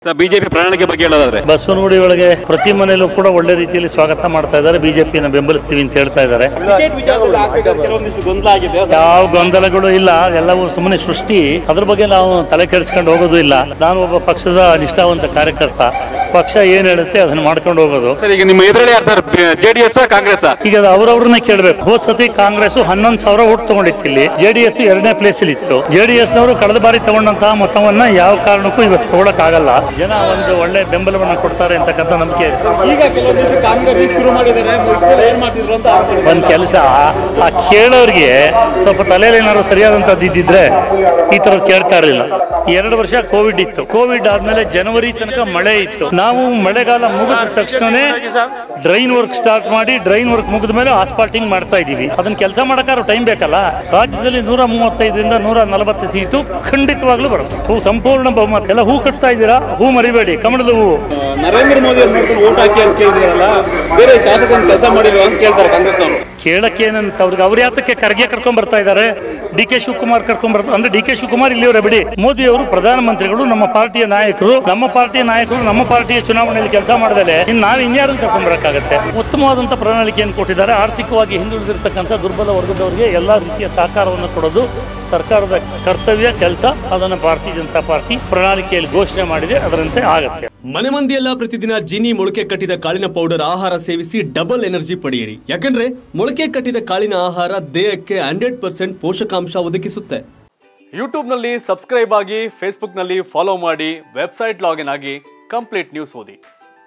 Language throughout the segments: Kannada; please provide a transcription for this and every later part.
ಸರ್ ಬಿಜೆಪಿ ಪ್ರಣಾಳಿಕೆ ಬಗ್ಗೆ ಹೇಳೋದಾದ್ರೆ ಬಸವನಗುಡಿ ಒಳಗೆ ಪ್ರತಿ ಮನೆಯಲ್ಲೂ ಕೂಡ ಒಳ್ಳೆ ರೀತಿಯಲ್ಲಿ ಸ್ವಾಗತ ಮಾಡ್ತಾ ಇದ್ದಾರೆ ಬಿಜೆಪಿಯನ್ನು ಬೆಂಬಲಿಸ್ತೀವಿ ಅಂತ ಹೇಳ್ತಾ ಇದ್ದಾರೆ ಟಿಕೆಟ್ ವಿಚಾರದಲ್ಲಿ ಆಗ್ಬೇಕಾದ್ರೆ ಕೆಲವೊಂದಿಷ್ಟು ಗೊಂದಲ ಆಗಿದೆ ಯಾವ ಗೊಂದಲಗಳು ಇಲ್ಲ ಎಲ್ಲವೂ ಸುಮ್ಮನೆ ಸೃಷ್ಟಿ ಅದ್ರ ಬಗ್ಗೆ ನಾವು ತಲೆ ಕೆಡಿಸ್ಕೊಂಡು ಹೋಗೋದು ಇಲ್ಲ ನಾನು ಒಬ್ಬ ಪಕ್ಷದ ನಿಷ್ಠಾವಂತ ಕಾರ್ಯಕರ್ತ ಪಕ್ಷ ಏನ್ ಹೇಳುತ್ತೆ ಅದನ್ನ ಮಾಡ್ಕೊಂಡು ಹೋಗೋದು ಸರ್ ಈಗ ನಿಮ್ಮ ಎದುರಲ್ಲಿ ಯಾರು ಸರ್ ಜೆಡಿಎಸ್ ಕಾಂಗ್ರೆಸ್ ಈಗ ಅದು ಅವ್ರವ್ರನ್ನೇ ಕೇಳಬೇಕು ಹೋದ್ ಸತಿ ಕಾಂಗ್ರೆಸ್ ಹನ್ನೊಂದು ಸಾವಿರ ಓಟ್ ತಗೊಂಡಿತ್ತು ಇಲ್ಲಿ ಜೆಡಿಎಸ್ ಎರಡನೇ ಪ್ಲೇಸ್ ಅಲ್ಲಿ ಇತ್ತು ಜೆಡಿಎಸ್ ನವರು ಕಳೆದ ಬಾರಿ ತಗೊಂಡಂತಹ ಮೊತ್ತವನ್ನ ಯಾವ ಕಾರಣಕ್ಕೂ ಇವತ್ತು ತಗೊಳಕ್ ಆಗಲ್ಲ ಜನ ಒಂದು ಒಳ್ಳೆ ಬೆಂಬಲವನ್ನ ಕೊಡ್ತಾರೆ ಅಂತಕ್ಕಂಥ ನಂಬಿಕೆ ಇದೆ ಈಗ ಕೆಲವೊಂದಿಷ್ಟು ಕಾಮಗಾರಿ ಶುರು ಮಾಡಿದ್ದಾರೆ ಇಷ್ಟೆಲ್ಲ ಏನ್ ಮಾಡ್ತಿದ್ರು ಅಂತ ಒಂದು ಕೆಲಸ ಆ ಕೇಳೋರಿಗೆ ಸ್ವಲ್ಪ ತಲೆಯಲ್ಲಿ ಏನಾದ್ರು ಸರಿಯಾದಂಥದ್ದು ಇದ್ದಿದ್ರೆ ಈ ಥರದ್ದು ಕೇಳ್ತಾ ಇರಲಿಲ್ಲ ಎರಡು ವರ್ಷ ಕೋವಿಡ್ ಇತ್ತು ಕೋವಿಡ್ ಆದ್ಮೇಲೆ ಜನವರಿ ತನಕ ಮಳೆ ಇತ್ತು ನಾವು ಮಳೆಗಾಲ ಮುಗಿದ ತಕ್ಷಣನೇ ಡ್ರೈನ್ ವರ್ಕ್ ಸ್ಟಾರ್ಟ್ ಮಾಡಿ ಡ್ರೈನ್ ವರ್ಕ್ ಮುಗಿದ ಮೇಲೆ ಆಸ್ಪಾಲ್ಟಿಂಗ್ ಮಾಡ್ತಾ ಇದೀವಿ ಅದನ್ನ ಕೆಲಸ ಮಾಡಕ್ಕಾದ್ರೂ ಟೈಮ್ ಬೇಕಲ್ಲ ರಾಜ್ಯದಲ್ಲಿ ನೂರ ಮೂವತ್ತೈದರಿಂದ ನೂರ ನಲವತ್ತು ಸೀಟು ಖಂಡಿತವಾಗ್ಲೂ ಬರುತ್ತೆ ಹೂ ಸಂಪೂರ್ಣ ಬಹುಮತ ಎಲ್ಲ ಹೂ ಕಟ್ತಾ ಇದ್ದೀರಾ ಹೂ ಮರಿಬೇಡಿ ಕಮಲದ ಹೂವು ನರೇಂದ್ರ ಮೋದಿ ಅವ್ರು ನೋಡ್ಕೊಂಡು ಓಟ್ ಹಾಕಿ ಅಂತ ಕೇಳಿದ್ರಲ್ಲ ಬೇರೆ ಶಾಸಕರು ಕೆಲಸ ಮಾಡಿಲ್ವ ಅಂತ ಕೇಳ್ತಾರೆ ಕಾಂಗ್ರೆಸ್ನವರು ಕೇಳಕ್ಕೆ ಏನಂತ ಅವ್ರಿಗೆ ಅವ್ರ ಯಾತಕ್ಕೆ ಖರ್ಗೆ ಕರ್ಕೊಂಡ್ ಬರ್ತಾ ಇದ್ದಾರೆ ಡಿ ಕೆ ಶಿವಕುಮಾರ್ ಕರ್ಕೊಂಡ್ ಬರ್ತಾರೆ ಅಂದ್ರೆ ಡಿ ಕೆ ಶಿವಕುಮಾರ್ ಇಲ್ಲಿಯವರ ಬಿಡಿ ಮೋದಿ ಅವರು ಪ್ರಧಾನಮಂತ್ರಿಗಳು ನಮ್ಮ ಪಾರ್ಟಿಯ ನಾಯಕರು ನಮ್ಮ ಪಾರ್ಟಿಯ ನಾಯಕರು ನಮ್ಮ ಪಾರ್ಟಿಯ ಚುನಾವಣೆಯಲ್ಲಿ ಕೆಲಸ ಮಾಡಿದರೆ ಇನ್ನು ನಾವು ಇನ್ಯಾರನ್ನು ಕರ್ಕೊಂಡ್ ಬರಕ್ಕಾಗತ್ತೆ ಉತ್ತಮವಾದಂತ ಪ್ರಣಾಳಿಕೆಯನ್ನು ಕೊಟ್ಟಿದ್ದಾರೆ ಆರ್ಥಿಕವಾಗಿ ಹಿಂದುಳಿದಿರ್ತಕ್ಕಂಥ ದುರ್ಬಲ ವರ್ಗದವರಿಗೆ ಎಲ್ಲಾ ರೀತಿಯ ಸಹಕಾರವನ್ನು ಕೊಡೋದು ಸರ್ಕಾರದ ಕರ್ತವ್ಯ ಕೆಲಸ ಅದನ್ನು ಭಾರತೀಯ ಜನತಾ ಪಾರ್ಟಿ ಪ್ರಣಾಳಿಕೆಯಲ್ಲಿ ಘೋಷಣೆ ಮಾಡಿದೆ ಅದರಂತೆ ಆಗತ್ತೆ ಮನೆ ಮಂದಿಯೆಲ್ಲ ಪ್ರತಿದಿನ ಜಿನಿ ಮೊಳಕೆ ಕಟ್ಟಿದ ಕಾಳಿನ ಪೌಡರ್ ಆಹಾರ ಸೇವಿಸಿ ಡಬಲ್ ಎನರ್ಜಿ ಪಡೆಯಿರಿ ಯಾಕಂದ್ರೆ ಮೊಳಕೆ ಕಟ್ಟಿದ ಕಾಳಿನ ಆಹಾರ ದೇಹಕ್ಕೆ ಹಂಡ್ರೆಡ್ ಪರ್ಸೆಂಟ್ ಪೋಷಕಾಂಶ ಒದಗಿಸುತ್ತೆ ಯೂಟ್ಯೂಬ್ನಲ್ಲಿ ಸಬ್ಸ್ಕ್ರೈಬ್ ಆಗಿ ಫೇಸ್ಬುಕ್ನಲ್ಲಿ ಫಾಲೋ ಮಾಡಿ ವೆಬ್ಸೈಟ್ ಲಾಗಿನ್ ಆಗಿ ಕಂಪ್ಲೀಟ್ ನ್ಯೂಸ್ ಓದಿ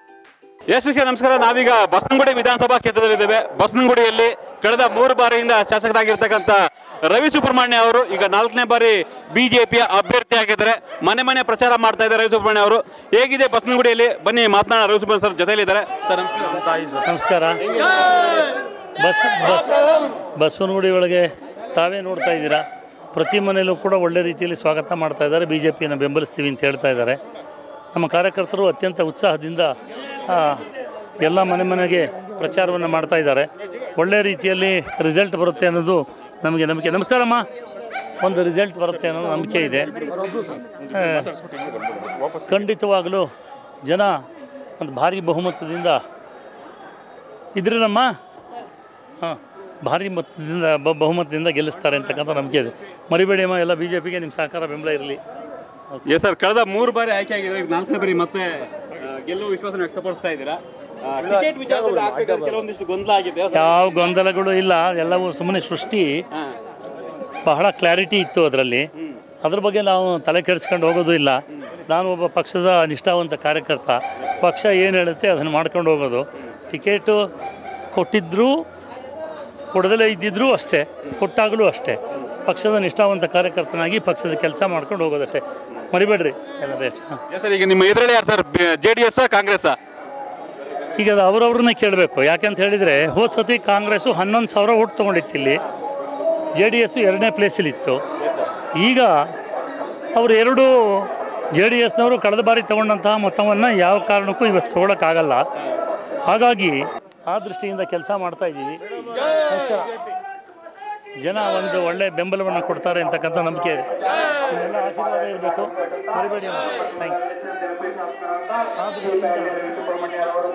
ಎಸ್ ವಿಷಯ ನಮಸ್ಕಾರ ನಾವೀಗ ಬಸವನಗುಡಿ ವಿಧಾನಸಭಾ ಕ್ಷೇತ್ರದಲ್ಲಿದ್ದೇವೆ ಬಸವನಗುಡಿಯಲ್ಲಿ ಕಳೆದ ಮೂರು ಬಾರಿಯಿಂದ ಶಾಸಕರಾಗಿರ್ತಕ್ಕಂಥ ರವಿ ಸುಬ್ರಹ್ಮಣ್ಯ ಅವರು ಈಗ ನಾಲ್ಕನೇ ಬಾರಿ ಬಿಜೆಪಿಯ ಅಭ್ಯರ್ಥಿ ಆಗಿದ್ದಾರೆ ಮನೆ ಮನೆ ಪ್ರಚಾರ ಮಾಡ್ತಾ ಇದ್ದಾರೆ ರವಿ ಸುಬ್ರಹ್ಮಣ್ಯ ಅವರು ಹೇಗಿದೆ ಬಸವನಗುಡಿಯಲ್ಲಿ ಬನ್ನಿ ಮಾತನಾಡೋಣ ರವಿ ಸುಬ್ರಹ್ಮಣ್ಯ ಸರ್ ಜೊತೆಯಲ್ಲಿದ್ದಾರೆ ಸರ್ ನಮಸ್ಕಾರ ನಮಸ್ಕಾರ ಬಸ್ ಬಸ್ ಬಸವನಗುಡಿ ಒಳಗೆ ತಾವೇ ನೋಡ್ತಾ ಇದ್ದೀರಾ ಪ್ರತಿ ಮನೆಯಲ್ಲೂ ಕೂಡ ಒಳ್ಳೆ ರೀತಿಯಲ್ಲಿ ಸ್ವಾಗತ ಮಾಡ್ತಾ ಇದ್ದಾರೆ ಬಿ ಜೆ ಪಿಯನ್ನು ಬೆಂಬಲಿಸ್ತೀವಿ ಅಂತ ಹೇಳ್ತಾ ಇದ್ದಾರೆ ನಮ್ಮ ಕಾರ್ಯಕರ್ತರು ಅತ್ಯಂತ ಉತ್ಸಾಹದಿಂದ ಆ, ಎಲ್ಲ ಮನೆ ಮನೆಗೆ ಪ್ರಚಾರವನ್ನು ಮಾಡ್ತಾ ಇದ್ದಾರೆ ಒಳ್ಳೆ ರೀತಿಯಲ್ಲಿ ರಿಸಲ್ಟ್ ಬರುತ್ತೆ ಅನ್ನೋದು ನಮಗೆ ನಂಬಿಕೆ ನಮಸ್ಕಾರಮ್ಮ ಒಂದು ರಿಸಲ್ಟ್ ಬರುತ್ತೆ ಅನ್ನೋ ನಂಬಿಕೆ ಇದೆ ಆ, ಖಂಡಿತವಾಗಲೂ ಜನ ಒಂದು ಭಾರಿ ಬಹುಮತದಿಂದ ಇದ್ರಲ್ಲಮ್ಮ ಹಾಂ ಭಾರಿ ಮತದಿಂದ ಬ- ಬಹುಮತದಿಂದ ಗೆಲ್ಲಿಸ್ತಾರೆ ಅಂತಕ್ಕಂಥ ನಂಬಿಕೆ ಇದೆ ಮರಿಬೇಡಿ ಅಮ್ಮ ಎಲ್ಲ ಬಿ ಜೆ ಪಿಗೆ ನಿಮ್ಮ ಸಹಕಾರ ಬೆಂಬಲ ಇರಲಿ ಎಸ್ ಸರ್ ಕಳೆದ ಮೂರು ಬಾರಿ ಆಯ್ಕೆ ಆಗಿದ್ದಾರೆ ಈಗ ನಾಲ್ಕನೇ ಬಾರಿ ಮತ್ತೆ ಆ, ಗೆಲ್ಲುವ ವಿಶ್ವಾಸ ವ್ಯಕ್ತಪಡಿಸ್ತಾ ಇದ್ದೀರಾ ಆ, ಟಿಕೆಟ್ ವಿಚಾರದಲ್ಲಿ ಆಗ್ಬೇಕಾದ್ರೆ ಕೆಲವೊಂದಿಷ್ಟು ಗೊಂದಲ ಆಗಿದೆ ಯಾವ ಗೊಂದಲಗಳು ಇಲ್ಲ ಎಲ್ಲವೂ ಸುಮ್ಮನೆ ಸೃಷ್ಟಿ ಹಾ. ಬಹಳ ಕ್ಲಾರಿಟಿ ಇತ್ತು ಅದರಲ್ಲಿ ಅದ್ರ ಬಗ್ಗೆ ನಾವು ತಲೆ ಕೆಡಿಸ್ಕೊಂಡು ಹೋಗೋದು ಇಲ್ಲ ನಾನು ಒಬ್ಬ ಪಕ್ಷದ ನಿಷ್ಠಾವಂತ ಕಾರ್ಯಕರ್ತ ಪಕ್ಷ ಏನು ಹೇಳುತ್ತೆ ಅದನ್ನು ಮಾಡ್ಕೊಂಡು ಹೋಗೋದು ಟಿಕೆಟು ಕೊಟ್ಟಿದ್ದರೂ ಕೊಡದಲ್ಲೇ ಇದ್ದಿದ್ರೂ ಅಷ್ಟೇ ಕೊಟ್ಟಾಗಲೂ ಅಷ್ಟೇ ಪಕ್ಷದ ನಿಷ್ಠಾವಂತ ಕಾರ್ಯಕರ್ತನಾಗಿ ಪಕ್ಷದ ಕೆಲಸ ಮಾಡ್ಕೊಂಡು ಹೋಗೋದಷ್ಟೇ ಮರಿಬೇಡ್ರಿ ಎಲ್ಲದೇ ಹಾಂ ಎಸ್ ಸರ್ ಈಗ ನಿಮ್ಮ ಎದುರಲ್ಲಿ ಯಾರು sir J D S Congress ಈಗ ಅದು ಅವ್ರವ್ರನ್ನೇ ಕೇಳಬೇಕು ಯಾಕಂತ ಹೇಳಿದರೆ ಹೋದ ಸತಿ ಕಾಂಗ್ರೆಸ್ಸು ಹನ್ನೊಂದು ಸಾವಿರ ಓಟ್ ತೊಗೊಂಡಿತ್ತು ಇಲ್ಲಿ ಜೆ ಡಿ ಎಸ್ಸು ಎರಡನೇ ಪ್ಲೇಸಲ್ಲಿ ಇತ್ತು ಈಗ ಅವರು ಎರಡು ಜೆ ಡಿ ಎಸ್ನವರು ಕಳೆದ ಬಾರಿ ತಗೊಂಡಂತಹ ಮೊತ್ತವನ್ನು ಯಾವ ಕಾರಣಕ್ಕೂ ಇವತ್ತು ತಗೊಳಕ್ಕಾಗಲ್ಲ ಹಾಗಾಗಿ ಆ ದೃಷ್ಟಿಯಿಂದ ಕೆಲಸ ಮಾಡ್ತಾ ಇದ್ದೀವಿ ನಮಸ್ಕಾರ ಜನ ಒಂದು ಒಳ್ಳೆ ಬೆಂಬಲವನ್ನು ಕೊಡ್ತಾರೆ ಅಂತಕ್ಕಂಥ ನಂಬಿಕೆ ಇದೆ ನಿಮ್ಮೆಲ್ಲ ಆಶೀರ್ವಾದ ಇರಬೇಕು ಮರಿಬೇಡಿ ಥ್ಯಾಂಕ್ ಯು ಆ ದೃಷ್ಟಿಯಿಂದ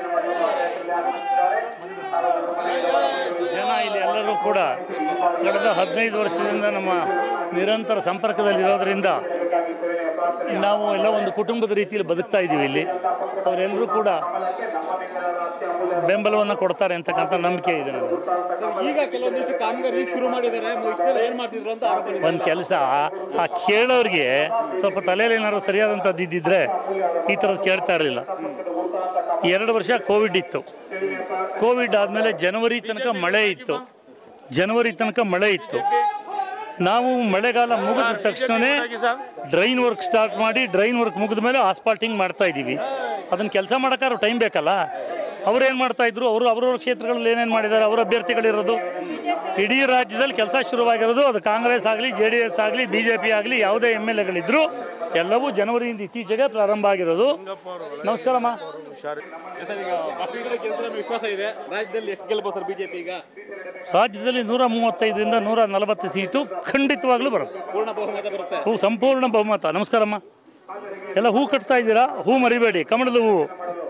ಜನ ಇಲ್ಲಿ ಎಲ್ಲರೂ ಕೂಡ ಕಳೆದ ಹದಿನೈದು ವರ್ಷದಿಂದ ನಮ್ಮ ನಿರಂತರ ಸಂಪರ್ಕದಲ್ಲಿರೋದ್ರಿಂದ ನಾವು ಎಲ್ಲ ಒಂದು ಕುಟುಂಬದ ರೀತಿಯಲ್ಲಿ ಬದುಕ್ತಾ ಇದ್ದೀವಿ ಇಲ್ಲಿ ಅವರೆಲ್ಲರೂ ಕೂಡ ಬೆಂಬಲವನ್ನು ಕೊಡ್ತಾರೆ ಅಂತಕ್ಕಂಥ ನಂಬಿಕೆ ಇದೆ ನನಗೆ ಈಗ ಕೆಲವೊಂದಿಷ್ಟು ಕಾಮಗಾರಿ ಶುರು ಮಾಡಿದ್ದಾರೆ ಇಷ್ಟೆಲ್ಲ ಏನ್ ಮಾಡ್ತಿದ್ರು ಅಂತ ಆರೋಪ ಇದೆ. ಒಂದು ಕೆಲಸ ಆ ಕೇಳೋರಿಗೆ ಸ್ವಲ್ಪ ತಲೆಯಲ್ಲಿ ಏನಾದ್ರು ಸರಿಯಾದಂಥದ್ದು ಇದ್ದಿದ್ರೆ ಈ ಥರದ್ದು ಕೇಳ್ತಾ ಇರಲಿಲ್ಲ ಎರಡು ವರ್ಷ ಕೋವಿಡ್ ಇತ್ತು ಕೋವಿಡ್ ಆದಮೇಲೆ ಜನವರಿ ತನಕ ಮಳೆ ಇತ್ತು ಜನವರಿ ತನಕ ಮಳೆ ಇತ್ತು ನಾವು ಮಳೆಗಾಲ ಮುಗಿದ ತಕ್ಷಣನೇ ಡ್ರೈನ್ ವರ್ಕ್ ಸ್ಟಾರ್ಟ್ ಮಾಡಿ ಡ್ರೈನ್ ವರ್ಕ್ ಮುಗಿದ ಮೇಲೆ ಆಸ್ಪಾಲ್ಟಿಂಗ್ ಮಾಡ್ತಾ ಇದ್ದೀವಿ ಅದನ್ನು ಕೆಲಸ ಮಾಡೋಕ್ಕಾದ್ರೂ ಟೈಮ್ ಬೇಕಲ್ಲ ಅವ್ರು ಏನು ಮಾಡ್ತಾ ಇದ್ರು ಅವರು ಅವ್ರವ್ರ ಕ್ಷೇತ್ರಗಳಲ್ಲಿ ಏನೇನು ಮಾಡಿದ್ದಾರೆ ಅವರ ಅಭ್ಯರ್ಥಿಗಳಿರೋದು ಇಡೀ ರಾಜ್ಯದಲ್ಲಿ ಕೆಲಸ ಶುರುವಾಗಿರೋದು ಅದು ಕಾಂಗ್ರೆಸ್ ಆಗಲಿ ಜೆ ಡಿ ಎಸ್ ಆಗಲಿ ಬಿ ಜೆ ಪಿ ಆಗಲಿ ಯಾವುದೇ ಎಮ್ ಎಲ್ ಎಗಳಿದ್ರು ಎಲ್ಲವೂ ಜನವರಿಯಿಂದ ಇತ್ತೀಚೆಗೆ ಪ್ರಾರಂಭ ಆಗಿರೋದು ನಮಸ್ಕಾರಮ್ಮ ಸರ್ ಈಗ ಬಸವನಗುಡಿ ಗೆಲ್ತಾರೆ ಅನ್ನೋ ವಿಶ್ವಾಸ ಇದೆ ರಾಜ್ಯದಲ್ಲಿ ಎಷ್ಟು ಗೆಲ್ಬೋದು ಸರ್ ಬಿಜೆಪಿ ಈಗ ರಾಜ್ಯದಲ್ಲಿ ನೂರ ಮೂವತ್ತೈದರಿಂದ ನೂರ ನಲವತ್ತು ಸೀಟು ಖಂಡಿತವಾಗ್ಲೂ ಬರುತ್ತೆ ಪೂರ್ಣ ಬಹುಮತ ಬರುತ್ತೆ ಅವು ಸಂಪೂರ್ಣ ಬಹುಮತ ನಮಸ್ಕಾರಮ್ಮ ಎಲ್ಲ ಹೂ ಕಟ್ತಾ ಇದ್ದೀರಾ ಹೂ ಮರಿಬೇಡಿ ಕಮಲದ ಹೂವು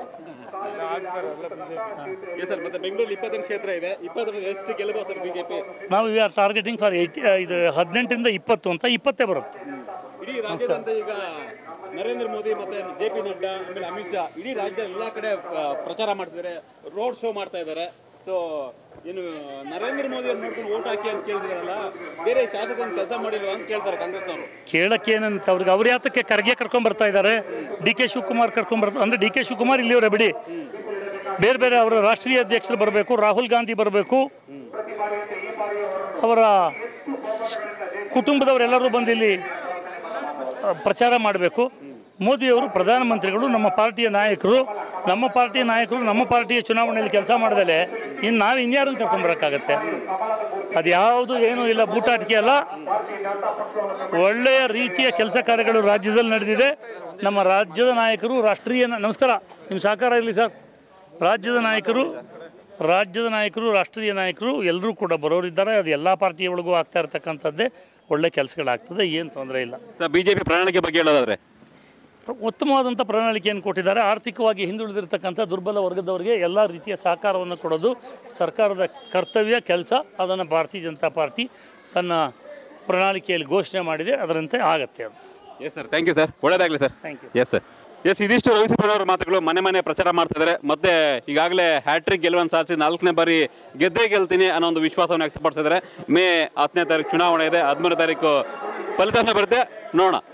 ಸರ್ ಮತ್ತೆ ಬೆಂಗಳೂರು ಇಪ್ಪತ್ತೆಂಟು ಕ್ಷೇತ್ರ ಇದೆ ಇಪ್ಪತ್ತರಲ್ಲಿ ಎಷ್ಟು ಗೆಲ್ಲಬಹುದು ಸರ್ ಬಿಜೆಪಿ ನಾವು we are targeting for eighty ಇದು ಹದಿನೆಂಟರಿಂದ ಇಪ್ಪತ್ತು ಅಂತ ಇಪ್ಪತ್ತೇ ಬರುತ್ತೆ ಇಡೀ ರಾಜ್ಯದಂತ ಈಗ ನರೇಂದ್ರ ಮೋದಿ ಮತ್ತೆ ಜೆ ಪಿ ನಡ್ಡಾ ಆಮೇಲೆ ಅಮಿತ್ ಶಾ ಇಡೀ ರಾಜ್ಯದ ಎಲ್ಲ ಕಡೆ ಆ, ಪ್ರಚಾರ ಮಾಡ್ತಿದ್ದಾರೆ ರೋಡ್ ಶೋ ಮಾಡ್ತಾ ಇದ್ದಾರೆ ಸೊ ಏನು ನರೇಂದ್ರ ಮೋದಿ ಅವ್ರು ನೋಡ್ಕೊಂಡು ಓಟ್ ಹಾಕಿ ಅಂತ ಕೇಳ್ತಿದಾರಲ್ಲ ಬೇರೆ ಶಾಸಕರನ್ನ ಕೆಲಸ ಮಾಡಿಲ್ವಾ ಅಂತ ಕೇಳ್ತಾರೆ ಕಾಂಗ್ರೆಸ್ನವರು ಕೇಳಕ್ಕೆ ಏನಂತ ಅವ್ರಿಗೆ ಅವ್ರ ಯಾತಕ್ಕೆ ಖರ್ಗೆ ಕರ್ಕೊಂಡ್ ಬರ್ತಾ ಇದ್ದಾರೆ ಡಿ ಕೆ ಶಿವಕುಮಾರ್ ಕರ್ಕೊಂಡ್ ಬರ್ತಾ ಅಂದ್ರೆ ಡಿ ಕೆ ಶಿವಕುಮಾರ್ ಇಲ್ಲಿಯವರೇ ಬಿಡಿ ಬೇರೆ ಬೇರೆ ಅವರ ರಾಷ್ಟ್ರೀಯ ಅಧ್ಯಕ್ಷರು ಬರಬೇಕು ರಾಹುಲ್ ಗಾಂಧಿ ಬರಬೇಕು ಅವರ ಕುಟುಂಬದವರೆಲ್ಲರೂ ಬಂದು ಇಲ್ಲಿ ಆ, ಪ್ರಚಾರ ಮಾಡಬೇಕು ಮೋದಿಯವರು ಪ್ರಧಾನಮಂತ್ರಿಗಳು ನಮ್ಮ ಪಾರ್ಟಿಯ ನಾಯಕರು ನಮ್ಮ ಪಾರ್ಟಿಯ ನಾಯಕರು ನಮ್ಮ ಪಾರ್ಟಿಯ ಚುನಾವಣೆಯಲ್ಲಿ ಕೆಲಸ ಮಾಡಿದಲೆ ಇನ್ನು ನಾವು ಇನ್ಯಾರನ್ನು ಕರ್ಕೊಂಬರೋಕ್ಕಾಗತ್ತೆ ಅದು ಯಾವುದು ಏನೂ ಇಲ್ಲ ಬೂಟಾಟಿಕೆ ಅಲ್ಲ ಒಳ್ಳೆಯ ರೀತಿಯ ಕೆಲಸ ಕಾರ್ಯಗಳು ರಾಜ್ಯದಲ್ಲಿ ನಡೆದಿದೆ ನಮ್ಮ ರಾಜ್ಯದ ನಾಯಕರು ರಾಷ್ಟ್ರೀಯ ನ- ನಮಸ್ಕಾರ ನಿಮ್ಮ ಸಹಕಾರ ಇರಲಿ ಸರ್ ರಾಜ್ಯದ ನಾಯಕರು ರಾಜ್ಯದ ನಾಯಕರು ರಾಷ್ಟ್ರೀಯ ನಾಯಕರು ಎಲ್ಲರೂ ಕೂಡ ಬರೋರಿದ್ದಾರೆ ಅದು ಎಲ್ಲ ಪಾರ್ಟಿಯ ಒಳಗೂ ಆಗ್ತಾ ಇರ್ತಕ್ಕಂಥದ್ದೇ ಒಳ್ಳೆ ಕೆಲಸಗಳಾಗ್ತದೆ ಏನು ತೊಂದರೆ ಇಲ್ಲ ಸರ್ ಬಿಜೆಪಿ ಪ್ರಣಾಳಿಕೆ ಬಗ್ಗೆ ಹೇಳೋದಾದ್ರೆ ಉತ್ತಮವಾದಂಥ ಪ್ರಣಾಳಿಕೆಯನ್ನು ಕೊಟ್ಟಿದ್ದಾರೆ ಆರ್ಥಿಕವಾಗಿ ಹಿಂದುಳಿದಿರ್ತಕ್ಕಂಥ ದುರ್ಬಲ ವರ್ಗದವರಿಗೆ ಎಲ್ಲ ರೀತಿಯ ಸಹಕಾರವನ್ನು ಕೊಡೋದು ಸರ್ಕಾರದ ಕರ್ತವ್ಯ ಕೆಲಸ ಅದನ್ನು ಭಾರತೀಯ ಜನತಾ ಪಾರ್ಟಿ ತನ್ನ ಪ್ರಣಾಳಿಕೆಯಲ್ಲಿ ಘೋಷಣೆ ಮಾಡಿದೆ ಅದರಂತೆ ಆಗತ್ತೆ ಅದು yes sir thank you sir ಒಳ್ಳೇದಾಗಲಿ sir Thank you. Yes sir yes ಇದಿಷ್ಟು ರವಿಸುಬ್ರಹ್ಮಣ್ಯ ಅವರ ಮಾತುಗಳು ಮನೆ ಮನೆ ಪ್ರಚಾರ ಮಾಡ್ತಾ ಇದ್ದಾರೆ ಮತ್ತೆ ಈಗಾಗಲೇ ಹ್ಯಾಟ್ರಿಕ್ ಗೆಲುವನ್ನು ಸಾಧಿಸಿ ನಾಲ್ಕನೇ ಬಾರಿ ಗೆದ್ದೇ ಗೆಲ್ತೀನಿ ಅನ್ನೋ ಒಂದು ವಿಶ್ವಾಸವನ್ನು ವ್ಯಕ್ತಪಡಿಸಿದ್ದಾರೆ ಮೇ ಹತ್ತನೇ ತಾರೀಕು ಚುನಾವಣೆ ಇದೆ ಹದಿಮೂರನೇ ತಾರೀಕು ಫಲಿತಾಂಶ ಬರುತ್ತೆ ನೋಡೋಣ